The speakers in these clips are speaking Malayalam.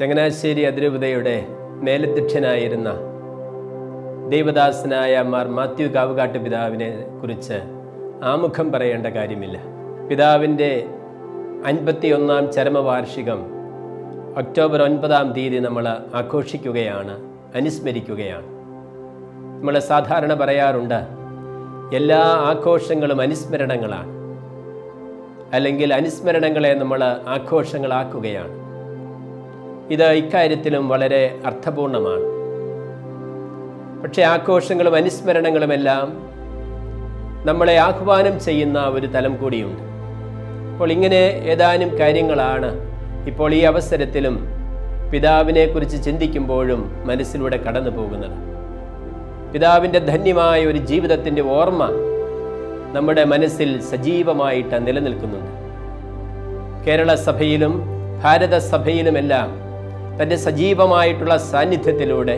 ചങ്ങനാശ്ശേരി അതിരൂപതയുടെ മേലധ്യക്ഷനായിരുന്ന ദൈവദാസനായ മാർ മാത്യു കാവുകാട്ട് പിതാവിനെ കുറിച്ച് ആമുഖം പറയേണ്ട കാര്യമില്ല പിതാവിൻ്റെ അൻപത്തിയൊന്നാം ചരമവാർഷികം ഒക്ടോബർ ഒൻപതാം തീയതി നമ്മൾ ആഘോഷിക്കുകയാണ് അനുസ്മരിക്കുകയാണ് നമ്മൾ സാധാരണ പറയാറുണ്ട് എല്ലാ ആഘോഷങ്ങളും അനുസ്മരണങ്ങളാണ് അല്ലെങ്കിൽ അനുസ്മരണങ്ങളെ നമ്മൾ ആഘോഷങ്ങളാക്കുകയാണ് ഇത് ഇക്കാര്യത്തിലും വളരെ അർത്ഥപൂർണമാണ് പക്ഷേ ആഘോഷങ്ങളും അനുസ്മരണങ്ങളുമെല്ലാം നമ്മളെ ആഹ്വാനം ചെയ്യുന്ന ഒരു തലം കൂടിയുണ്ട് അപ്പോൾ ഇങ്ങനെ ഏതാനും കാര്യങ്ങളാണ് ഇപ്പോൾ ഈ അവസരത്തിലും പിതാവിനെ കുറിച്ച് ചിന്തിക്കുമ്പോഴും മനസ്സിലൂടെ കടന്നു പോകുന്നത് പിതാവിൻ്റെ ധന്യമായ ഒരു ജീവിതത്തിൻ്റെ ഓർമ്മ നമ്മുടെ മനസ്സിൽ സജീവമായിട്ട് നിലനിൽക്കുന്നുണ്ട് കേരള സഭയിലും ഭാരത സഭയിലുമെല്ലാം തൻ്റെ സജീവമായിട്ടുള്ള സാന്നിധ്യത്തിലൂടെ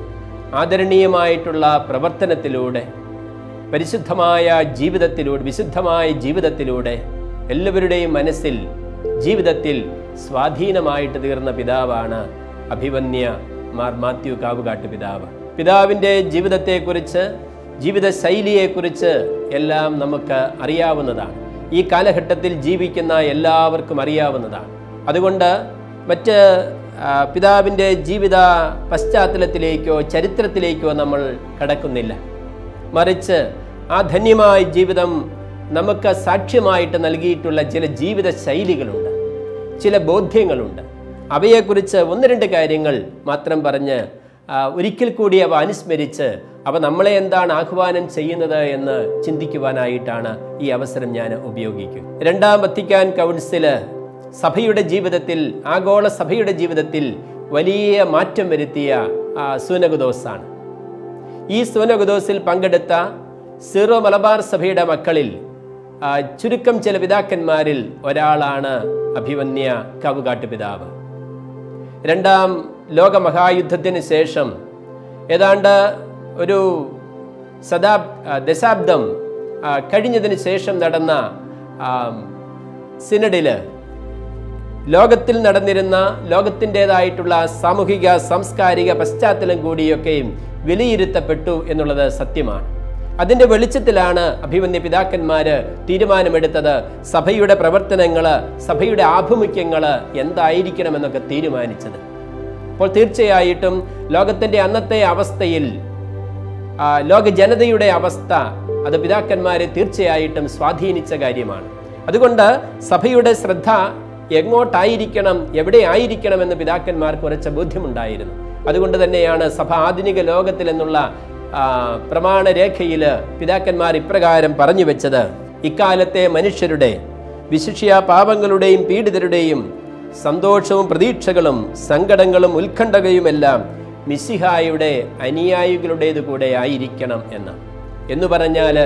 ആദരണീയമായിട്ടുള്ള പ്രവർത്തനത്തിലൂടെ പരിശുദ്ധമായ ജീവിതത്തിലൂടെ വിശുദ്ധമായ ജീവിതത്തിലൂടെ എല്ലാവരുടെയും മനസ്സിൽ ജീവിതത്തിൽ സ്വാധീനമായിട്ട് തീർന്ന പിതാവാണ് അഭിവന്യ മാർ മാത്യു കാവുകാട്ട് പിതാവ് പിതാവിൻ്റെ ജീവിതത്തെക്കുറിച്ച് ജീവിത ശൈലിയെക്കുറിച്ച് എല്ലാം നമുക്ക് അറിയാവുന്നതാണ് ഈ കാലഘട്ടത്തിൽ ജീവിക്കുന്ന എല്ലാവർക്കും അറിയാവുന്നതാണ് അതുകൊണ്ട് മറ്റ് ആ, പിതാവിൻ്റെ ജീവിത പശ്ചാത്തലത്തിലേക്കോ ചരിത്രത്തിലേക്കോ നമ്മൾ കടക്കുന്നില്ല മറിച്ച് ആ ധന്യമായ ജീവിതം നമുക്ക് സാക്ഷ്യമായിട്ട് നൽകിയിട്ടുള്ള ചില ജീവിത ശൈലികളുണ്ട് ചില ബോധ്യങ്ങളുണ്ട് അവയെക്കുറിച്ച് ഒന്ന് രണ്ട് കാര്യങ്ങൾ മാത്രം പറഞ്ഞ് ആ, ഒരിക്കൽ കൂടി അവ അനുസ്മരിച്ച് അവ നമ്മളെ എന്താണ് ആഹ്വാനം ചെയ്യുന്നത് എന്ന് ചിന്തിക്കുവാനായിട്ടാണ് ഈ അവസരം ഞാൻ ഉപയോഗിക്കും രണ്ടാം വത്തിക്കാൻ കൗൺസില് സഭയുടെ ജീവിതത്തിൽ ആഗോള സഭയുടെ ജീവിതത്തിൽ വലിയ മാറ്റം വരുത്തിയ ആ, സൂനകുദോസാണ് ഈ സൂനകുദോസിൽ പങ്കെടുത്ത സീറോ മലബാർ സഭയുടെ മക്കളിൽ ആ, ചുരുക്കം ചില പിതാക്കന്മാരിൽ ഒരാളാണ് അഭിവന്യ കാവുകാട്ട് പിതാവ് രണ്ടാം ലോകമഹായുദ്ധത്തിന് ശേഷം ഏതാണ്ട് ഒരു സദാ ആ, ദശാബ്ദം ആ, കഴിഞ്ഞതിന് ശേഷം നടന്ന ആ, സിനഡില് ലോകത്തിൽ നടന്നിരുന്ന ലോകത്തിൻ്റെതായിട്ടുള്ള സാമൂഹിക സാംസ്കാരിക പശ്ചാത്തലം കൂടിയൊക്കെയും വിലയിരുത്തപ്പെട്ടു എന്നുള്ളത് സത്യമാണ് അതിൻ്റെ വെളിച്ചത്തിലാണ് അഭിമന്യ പിതാക്കന്മാര് തീരുമാനമെടുത്തത് സഭയുടെ പ്രവർത്തനങ്ങൾ സഭയുടെ ആഭിമുഖ്യങ്ങൾ എന്തായിരിക്കണമെന്നൊക്കെ തീരുമാനിച്ചത് അപ്പോൾ തീർച്ചയായിട്ടും ലോകത്തിൻ്റെ അന്നത്തെ അവസ്ഥയിൽ ആ, ലോക ജനതയുടെ അവസ്ഥ അത് പിതാക്കന്മാരെ തീർച്ചയായിട്ടും സ്വാധീനിച്ച കാര്യമാണ് അതുകൊണ്ട് സഭയുടെ ശ്രദ്ധ എങ്ങോട്ടായിരിക്കണം എവിടെ ആയിരിക്കണം എന്ന് പിതാക്കന്മാർക്ക് ഉറച്ച ബോധ്യമുണ്ടായിരുന്നു അതുകൊണ്ട് തന്നെയാണ് സഭ ആധുനിക ലോകത്തിൽ എന്നുള്ള ആ, പ്രമാണരേഖയിൽ പിതാക്കന്മാർ ഇപ്രകാരം പറഞ്ഞു വെച്ചത് ഇക്കാലത്തെ മനുഷ്യരുടെ വിശിഷ്യ പാപങ്ങളുടെയും പീഡിതരുടെയും സന്തോഷവും പ്രതീക്ഷകളും സങ്കടങ്ങളും ഉത്കണ്ഠകയുമെല്ലാം മിസിഹായുടെ അനുയായികളുടേത് കൂടെ ആയിരിക്കണം എന്ന് എന്ന് പറഞ്ഞാൽ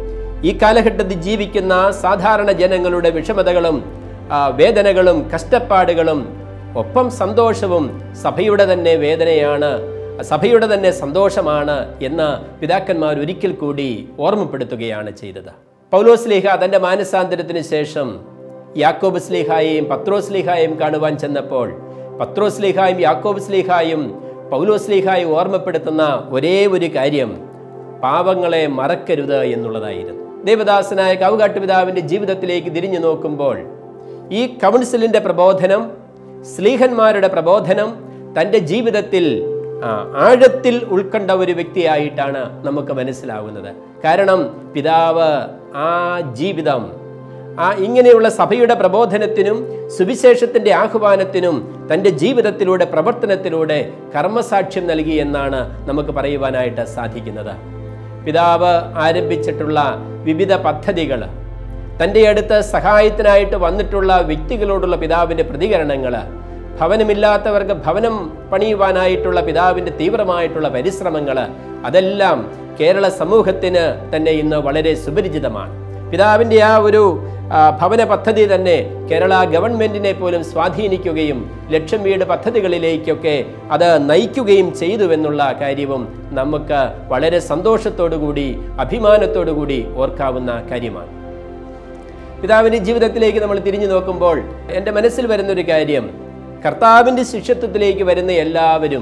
ഈ കാലഘട്ടത്തിൽ ജീവിക്കുന്ന സാധാരണ ജനങ്ങളുടെ വിഷമതകളും ആ, വേദനകളും കഷ്ടപ്പാടുകളും ഒപ്പം സന്തോഷവും സഭയുടെ തന്നെ വേദനയാണ് സഭയുടെ തന്നെ സന്തോഷമാണ് എന്ന് പിതാക്കന്മാർ ഒരിക്കൽ കൂടി ഓർമ്മപ്പെടുത്തുകയാണ് ചെയ്തത് പൗലോസ് ലീഹ തൻ്റെ മാനസാന്തരത്തിന് ശേഷം യാക്കോബ് സ്ലീഹായെയും പത്രോസ് ലീഹായെയും കാണുവാൻ ചെന്നപ്പോൾ പത്രോസ് ലീഹായും യാക്കോബ് സ്ലീഹായും പൗലോസ് ലീഹായും ഓർമ്മപ്പെടുത്തുന്ന ഒരേ ഒരു കാര്യം പാവങ്ങളെ മറക്കരുത് എന്നുള്ളതായിരുന്നു ദേവദാസനായ കവുകാട്ട് പിതാവിൻ്റെ ജീവിതത്തിലേക്ക് തിരിഞ്ഞു നോക്കുമ്പോൾ ഈ കൗൺസിലിൻ്റെ പ്രബോധനം സ്ലീഹന്മാരുടെ പ്രബോധനം തൻ്റെ ജീവിതത്തിൽ ആ, ആഴത്തിൽ ഉൾക്കൊണ്ട ഒരു വ്യക്തിയായിട്ടാണ് നമുക്ക് മനസ്സിലാവുന്നത് കാരണം പിതാവ് ആ ജീവിതം ആ ഇങ്ങനെയുള്ള സഭയുടെ പ്രബോധനത്തിനും സുവിശേഷത്തിൻ്റെ ആഹ്വാനത്തിനും തൻ്റെ ജീവിതത്തിലൂടെ പ്രവർത്തനത്തിലൂടെ കർമ്മസാക്ഷ്യം നൽകി എന്നാണ് നമുക്ക് പറയുവാനായിട്ട് സാധിക്കുന്നത് പിതാവ് ആരംഭിച്ചിട്ടുള്ള വിവിധ പദ്ധതികൾ തൻ്റെ അടുത്ത് സഹായത്തിനായിട്ട് വന്നിട്ടുള്ള വ്യക്തികളോടുള്ള പിതാവിൻ്റെ പ്രതികരണങ്ങൾ ഭവനമില്ലാത്തവർക്ക് ഭവനം പണിയുവാനായിട്ടുള്ള പിതാവിൻ്റെ തീവ്രമായിട്ടുള്ള പരിശ്രമങ്ങൾ അതെല്ലാം കേരള സമൂഹത്തിന് തന്നെ ഇന്ന് വളരെ സുപരിചിതമാണ് പിതാവിൻ്റെ ആ ഒരു ആ, ഭവന പദ്ധതി തന്നെ കേരള ഗവൺമെന്റിനെ പോലും സ്വാധീനിക്കുകയും ലക്ഷം വീട് പദ്ധതികളിലേക്കൊക്കെ അത് നയിക്കുകയും ചെയ്തുവെന്നുള്ള കാര്യവും നമുക്ക് വളരെ സന്തോഷത്തോടുകൂടി അഭിമാനത്തോടുകൂടി ഓർക്കാവുന്ന കാര്യമാണ് പിതാവിൻ്റെ ജീവിതത്തിലേക്ക് നമ്മൾ തിരിഞ്ഞു നോക്കുമ്പോൾ എൻ്റെ മനസ്സിൽ വരുന്നൊരു കാര്യം കർത്താവിൻ്റെ ശിഷ്യത്വത്തിലേക്ക് വരുന്ന എല്ലാവരും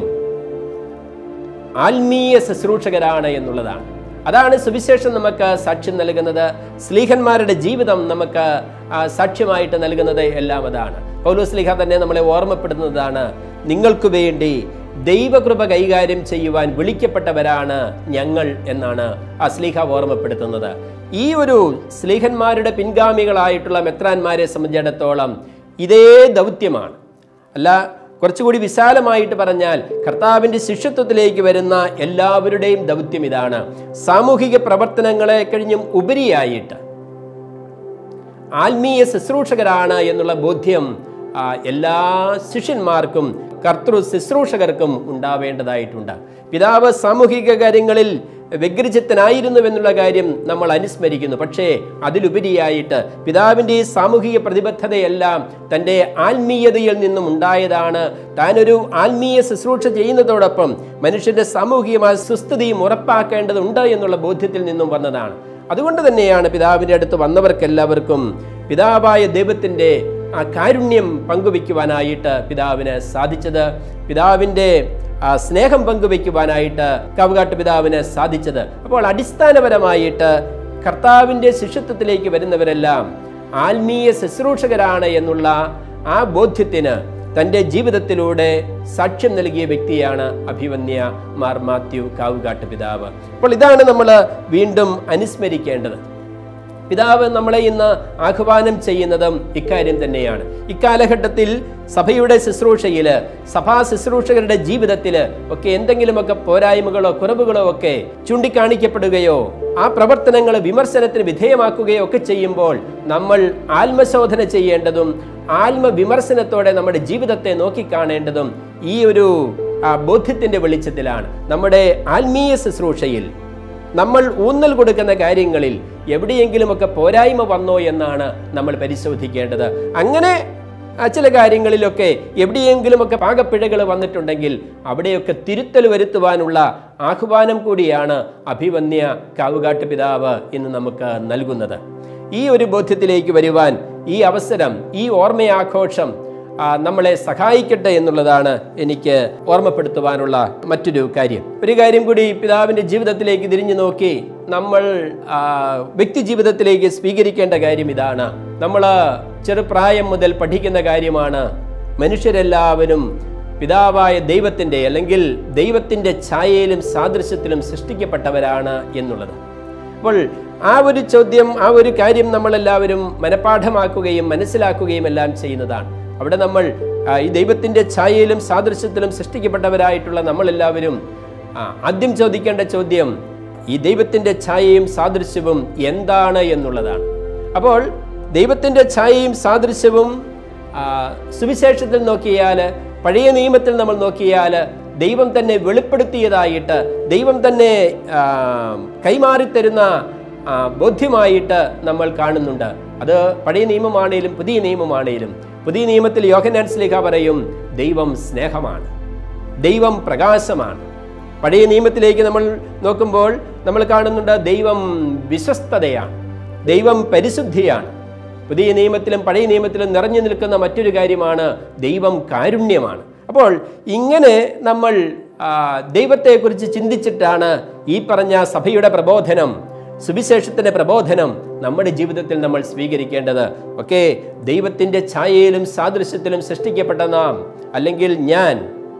ആത്മീയ ശുശ്രൂഷകരാണ് എന്നുള്ളതാണ് അതാണ് സുവിശേഷം നമുക്ക് സാക്ഷ്യം നൽകുന്നത് സ്ലീഹന്മാരുടെ ജീവിതം നമുക്ക് ആ, സാക്ഷ്യമായിട്ട് നൽകുന്നത് എല്ലാം അതാണ് പൗലോസ് സ്ലീഹ തന്നെ നമ്മളെ ഓർമ്മപ്പെടുന്നതാണ് നിങ്ങൾക്ക് വേണ്ടി ദൈവകൃപ കൈകാര്യം ചെയ്യുവാൻ വിളിക്കപ്പെട്ടവരാണ് ഞങ്ങൾ എന്നാണ് ആ സ്ലീഹ ഓർമ്മപ്പെടുത്തുന്നത് ഈ ഒരു സ്ലീഹന്മാരുടെ പിൻഗാമികളായിട്ടുള്ള മെത്രാന്മാരെ സംബന്ധിച്ചിടത്തോളം ഇതേ ദൗത്യമാണ് അല്ല കുറച്ചുകൂടി വിശാലമായിട്ട് പറഞ്ഞാൽ കർത്താവിൻ്റെ ശിഷ്യത്വത്തിലേക്ക് വരുന്ന എല്ലാവരുടെയും ദൗത്യം ഇതാണ് സാമൂഹിക പ്രവർത്തനങ്ങളെ കഴിഞ്ഞും ഉപരിയായിട്ട് ആത്മീയ ശുശ്രൂഷകരാണ് എന്നുള്ള ബോധ്യം ആ, എല്ലാ ശിഷ്യന്മാർക്കും കർത്തൃ ശുശ്രൂഷകർക്കും ഉണ്ടാവേണ്ടതായിട്ടുണ്ട് പിതാവ് സാമൂഹിക കാര്യങ്ങളിൽ വ്യഗ്രചിത്തനായിരുന്നുവെന്നുള്ള കാര്യം നമ്മൾ അനുസ്മരിക്കുന്നു പക്ഷേ അതിലുപരിയായിട്ട് പിതാവിൻ്റെ ഈ സാമൂഹിക പ്രതിബദ്ധതയെല്ലാം തൻ്റെ ആത്മീയതയിൽ നിന്നും ഉണ്ടായതാണ് താനൊരു ആത്മീയ ശുശ്രൂഷ ചെയ്യുന്നതോടൊപ്പം മനുഷ്യന്റെ സാമൂഹികമായ സുസ്ഥിതിയും ഉറപ്പാക്കേണ്ടതുണ്ട് എന്നുള്ള ബോധ്യത്തിൽ നിന്നും വന്നതാണ് അതുകൊണ്ട് തന്നെയാണ് പിതാവിൻ്റെ അടുത്ത് വന്നവർക്കെല്ലാവർക്കും പിതാവായ ദൈവത്തിൻ്റെ ആ കാരുണ്യം പങ്കുവയ്ക്കുവാനായിട്ട് പിതാവിന് സാധിച്ചത് പിതാവിൻ്റെ ആ സ്നേഹം പങ്കുവയ്ക്കുവാനായിട്ട് കവുകാട്ട് പിതാവിന് സാധിച്ചത് അപ്പോൾ അടിസ്ഥാനപരമായിട്ട് കർത്താവിൻ്റെ ശിഷ്യത്വത്തിലേക്ക് വരുന്നവരെല്ലാം ആത്മീയ ശുശ്രൂഷകരാണ് എന്നുള്ള ആ ബോധ്യത്തിന് തൻ്റെ ജീവിതത്തിലൂടെ സാക്ഷ്യം നൽകിയ വ്യക്തിയാണ് അഭിവന്യ മാർ മാത്യു കാവുകാട്ട് പിതാവ് അപ്പോൾ ഇതാണ് നമ്മൾ വീണ്ടും അനുസ്മരിക്കേണ്ടത് പിതാവ് നമ്മളെ ഇന്ന് ആഹ്വാനം ചെയ്യുന്നതും ഇക്കാര്യം തന്നെയാണ് ഇക്കാലഘട്ടത്തിൽ സഭയുടെ ശുശ്രൂഷയിൽ സഭാ ശുശ്രൂഷകരുടെ ജീവിതത്തിൽ ഒക്കെ എന്തെങ്കിലുമൊക്കെ പോരായ്മകളോ കുറവുകളോ ഒക്കെ ചൂണ്ടിക്കാണിക്കപ്പെടുകയോ ആ പ്രവർത്തനങ്ങൾ വിമർശനത്തിന് വിധേയമാക്കുകയോ ഒക്കെ ചെയ്യുമ്പോൾ നമ്മൾ ആത്മശോധന ചെയ്യേണ്ടതും ആത്മവിമർശനത്തോടെ നമ്മുടെ ജീവിതത്തെ നോക്കിക്കാണേണ്ടതും ഈ ഒരു ആ, ബോധ്യത്തിന്റെ വെളിച്ചത്തിലാണ് നമ്മുടെ ആത്മീയ ശുശ്രൂഷയിൽ നമ്മൾ ഊന്നൽ കൊടുക്കുന്ന കാര്യങ്ങളിൽ എവിടെയെങ്കിലുമൊക്കെ പോരായ്മ വന്നോ എന്നാണ് നമ്മൾ പരിശോധിക്കേണ്ടത് അങ്ങനെ ആ, ചില കാര്യങ്ങളിലൊക്കെ എവിടെയെങ്കിലുമൊക്കെ പാകപ്പിഴകൾ വന്നിട്ടുണ്ടെങ്കിൽ അവിടെയൊക്കെ തിരുത്തൽ വരുത്തുവാനുള്ള ആഹ്വാനം കൂടിയാണ് അഭിവന്യ കാവുകാട്ട് പിതാവ് ഇന്ന് നമുക്ക് നൽകുന്നത് ഈ ഒരു ബോധ്യത്തിലേക്ക് വരുവാൻ ഈ അവസരം ഈ ഓർമ്മയാഘോഷം ആ, നമ്മളെ സഹായിക്കട്ടെ എന്നുള്ളതാണ് എനിക്ക് ഓർമ്മപ്പെടുത്തുവാനുള്ള മറ്റൊരു കാര്യം ഒരു കാര്യം കൂടി പിതാവിൻ്റെ ജീവിതത്തിലേക്ക് തിരിഞ്ഞു നോക്കി നമ്മൾ ആ, വ്യക്തി ജീവിതത്തിലേക്ക് സ്വീകരിക്കേണ്ട കാര്യം ഇതാണ് നമ്മൾ ചെറുപ്രായം മുതൽ പഠിക്കുന്ന കാര്യമാണ് മനുഷ്യരെല്ലാവരും പിതാവായ ദൈവത്തിൻ്റെ അല്ലെങ്കിൽ ദൈവത്തിൻ്റെ ഛായയിലും സാദൃശ്യത്തിലും സൃഷ്ടിക്കപ്പെട്ടവരാണ് എന്നുള്ളത് അപ്പോൾ ആ ഒരു ചോദ്യം ആ ഒരു കാര്യം നമ്മളെല്ലാവരും മനഃപ്പാഠമാക്കുകയും മനസ്സിലാക്കുകയും എല്ലാം ചെയ്യുന്നതാണ് അവിടെ നമ്മൾ ആ, ഈ ദൈവത്തിൻ്റെ ഛായയിലും സാദൃശ്യത്തിലും സൃഷ്ടിക്കപ്പെട്ടവരായിട്ടുള്ള നമ്മളെല്ലാവരും ആ, ആദ്യം ചോദിക്കേണ്ട ചോദ്യം ഈ ദൈവത്തിൻ്റെ ഛായയും സാദൃശ്യവും എന്താണ് എന്നുള്ളതാണ് അപ്പോൾ ദൈവത്തിൻ്റെ ഛായയും സാദൃശ്യവും ആ, സുവിശേഷത്തിൽ നോക്കിയാൽ പഴയ നിയമത്തിൽ നമ്മൾ നോക്കിയാൽ ദൈവം തന്നെ വെളിപ്പെടുത്തിയതായിട്ട് ദൈവം തന്നെ ആ, കൈമാറിത്തരുന്ന ആ, ബോധ്യമായിട്ട് നമ്മൾ കാണുന്നുണ്ട് അത് പഴയ നിയമമാണേലും പുതിയ നിയമമാണേലും പുതിയ നിയമത്തിൽ യോഹന്നാൻ സ്ലിഹ പറയും ദൈവം സ്നേഹമാണ് ദൈവം പ്രകാശമാണ് പഴയ നിയമത്തിലേക്ക് നമ്മൾ നോക്കുമ്പോൾ നമ്മൾ കാണുന്നുണ്ട് ദൈവം വിശ്വസ്തതയാണ് ദൈവം പരിശുദ്ധിയാണ് പുതിയ നിയമത്തിലും പഴയ നിയമത്തിലും നിറഞ്ഞു നിൽക്കുന്ന മറ്റൊരു കാര്യമാണ് ദൈവം കാരുണ്യമാണ് അപ്പോൾ ഇങ്ങനെ നമ്മൾ ആ, ദൈവത്തെക്കുറിച്ച് ചിന്തിച്ചിട്ടാണ് ഈ പറഞ്ഞ സഭയുടെ പ്രബോധനം സുവിശേഷത്തിന്റെ പ്രബോധനം നമ്മുടെ ജീവിതത്തിൽ നമ്മൾ സ്വീകരിക്കേണ്ടത് ഒക്കെ ദൈവത്തിന്റെ ഛായയിലും സാദൃശ്യത്തിലും സൃഷ്ടിക്കപ്പെട്ട നാം അല്ലെങ്കിൽ ഞാൻ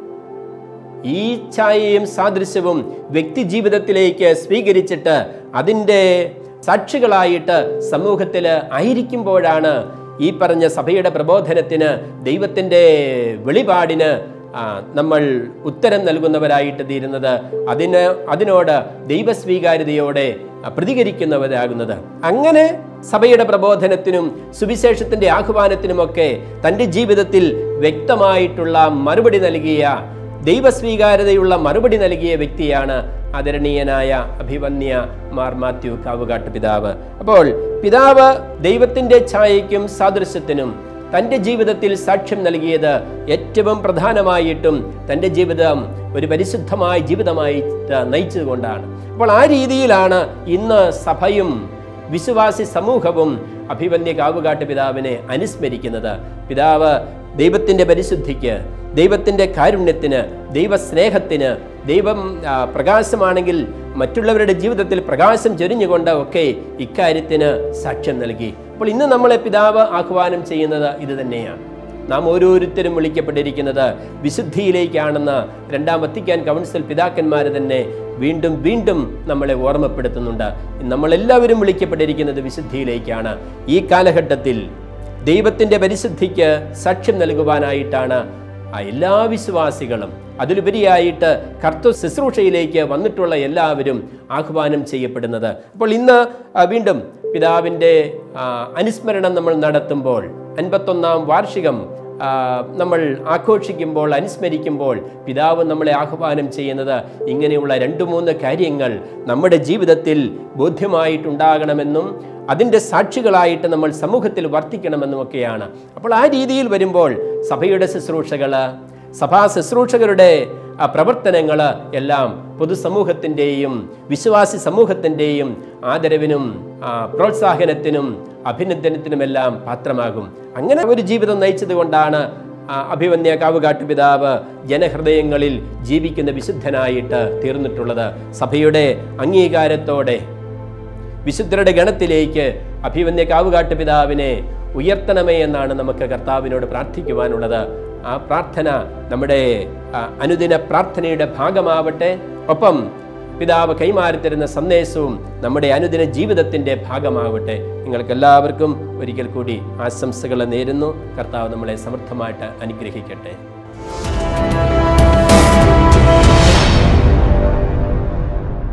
ഈ ഛായയും സാദൃശ്യവും വ്യക്തി ജീവിതത്തിലേക്ക് സ്വീകരിച്ചിട്ട് അതിൻ്റെ സാക്ഷികളായിട്ട് സമൂഹത്തിൽ ആയിരിക്കുമ്പോഴാണ് ഈ പറഞ്ഞ സഭയുടെ പ്രബോധനത്തിന് ദൈവത്തിൻ്റെ വെളിപാടിന് ആ, നമ്മൾ ഉത്തരം നൽകുന്നവരായിട്ട് തീരുന്നത് അതിന് അതിനോട് ദൈവസ്വീകാര്യതയോടെ ആ, പ്രതികരിക്കുന്നവരാകുന്നത് അങ്ങനെ സഭയുടെ പ്രബോധനത്തിനും സുവിശേഷത്തിന്റെ ആഹ്വാനത്തിനുമൊക്കെ തൻ്റെ ജീവിതത്തിൽ വ്യക്തമായിട്ടുള്ള മറുപടി നൽകിയ ദൈവസ്വീകാര്യതയുള്ള മറുപടി നൽകിയ വ്യക്തിയാണ് ആദരണീയനായ അഭിവന്യ മാർ മാത്യു കാവുകാട്ട് പിതാവ് അപ്പോൾ പിതാവ് ദൈവത്തിന്റെ ഛായയ്ക്കും സാദൃശ്യത്തിനും തൻ്റെ ജീവിതത്തിൽ സാക്ഷ്യം നൽകിയത് ഏറ്റവും പ്രധാനമായിട്ടും തൻ്റെ ജീവിതം ഒരു പരിശുദ്ധമായ ജീവിതമായി നയിച്ചതുകൊണ്ടാണ് അപ്പോൾ ആ രീതിയിലാണ് ഇന്ന് സഭയും വിശ്വാസി സമൂഹവും അഭിവന്യ കാവുകാട്ട് പിതാവിനെ അനുസ്മരിക്കുന്നത് പിതാവ് ദൈവത്തിൻ്റെ പരിശുദ്ധിക്ക് ദൈവത്തിൻ്റെ കാരുണ്യത്തിന് ദൈവസ്നേഹത്തിന് ദൈവം ആ, പ്രകാശമാണെങ്കിൽ മറ്റുള്ളവരുടെ ജീവിതത്തിൽ പ്രകാശം ചൊരിഞ്ഞുകൊണ്ട് ഒക്കെ ഇക്കാര്യത്തിന് സാക്ഷ്യം നൽകി അപ്പോൾ ഇന്ന് നമ്മളെ പിതാവ് ആഹ്വാനം ചെയ്യുന്നത് ഇത് തന്നെയാണ് നാം ഓരോരുത്തരും വിളിക്കപ്പെട്ടിരിക്കുന്നത് വിശുദ്ധിയിലേക്കാണെന്ന് രണ്ടാം വത്തിക്കാൻ കൗൺസിൽ പിതാക്കന്മാർ തന്നെ വീണ്ടും വീണ്ടും നമ്മളെ ഓർമ്മപ്പെടുത്തുന്നുണ്ട് നമ്മളെല്ലാവരും വിളിക്കപ്പെട്ടിരിക്കുന്നത് വിശുദ്ധിയിലേക്കാണ് ഈ കാലഘട്ടത്തിൽ ദൈവത്തിൻ്റെ പരിശുദ്ധിക്ക് സാക്ഷ്യം നൽകുവാനായിട്ടാണ് ആ എല്ലാ വിശ്വാസികളും അതിലുപരിയായിട്ട് കർത്തൃ ശുശ്രൂഷയിലേക്ക് വന്നിട്ടുള്ള എല്ലാവരും ആഹ്വാനം ചെയ്യപ്പെടുന്നത് അപ്പോൾ ഇന്ന് ആ, വീണ്ടും പിതാവിൻ്റെ ആ, അനുസ്മരണം നമ്മൾ നടത്തുമ്പോൾ അൻപത്തൊന്നാം വാർഷികം ആ, നമ്മൾ ആഘോഷിക്കുമ്പോൾ അനുസ്മരിക്കുമ്പോൾ പിതാവ് നമ്മളെ ആഹ്വാനം ചെയ്യുന്നത് ഇങ്ങനെയുള്ള രണ്ട് മൂന്ന് കാര്യങ്ങൾ നമ്മുടെ ജീവിതത്തിൽ ബോധ്യമായിട്ടുണ്ടാകണമെന്നും അതിൻ്റെ സാക്ഷികളായിട്ട് നമ്മൾ സമൂഹത്തിൽ വർത്തിക്കണമെന്നുമൊക്കെയാണ് അപ്പോൾ ആ രീതിയിൽ വരുമ്പോൾ സഭയുടെ ശുശ്രൂഷകൾ സഭാ ശുശ്രൂഷകരുടെ പ്രവർത്തനങ്ങൾ എല്ലാം പൊതുസമൂഹത്തിൻ്റെയും വിശ്വാസി സമൂഹത്തിൻ്റെയും ആദരവിനും ആ, പ്രോത്സാഹനത്തിനും അഭിനന്ദനത്തിനുമെല്ലാം പാത്രമാകും അങ്ങനെ ഒരു ജീവിതം നയിച്ചത് കൊണ്ടാണ് ആ, അഭിമന്യ കാവുകാട്ടു പിതാവ് ജനഹൃദയങ്ങളിൽ ജീവിക്കുന്ന വിശുദ്ധനായിട്ട് തീർന്നിട്ടുള്ളത് സഭയുടെ അംഗീകാരത്തോടെ വിശുദ്ധരുടെ ഗണത്തിലേക്ക് അഭിമന്യ കാവുകാട്ട് പിതാവിനെ ഉയർത്തണമേ എന്നാണ് നമുക്ക് കർത്താവിനോട് പ്രാർത്ഥിക്കുവാനുള്ളത് ആ പ്രാർത്ഥന നമ്മുടെ ആ, അനുദിന പ്രാർത്ഥനയുടെ ഭാഗമാവട്ടെ ഒപ്പം പിതാവ് കൈമാറിത്തരുന്ന സന്ദേശവും നമ്മുടെ അനുദിന ജീവിതത്തിൻ്റെ ഭാഗമാവട്ടെ നിങ്ങൾക്ക് എല്ലാവർക്കും ഒരിക്കൽ കൂടി ആശംസകൾ നേരുന്നു കർത്താവ് നമ്മളെ സമൃദ്ധമായിട്ട് അനുഗ്രഹിക്കട്ടെ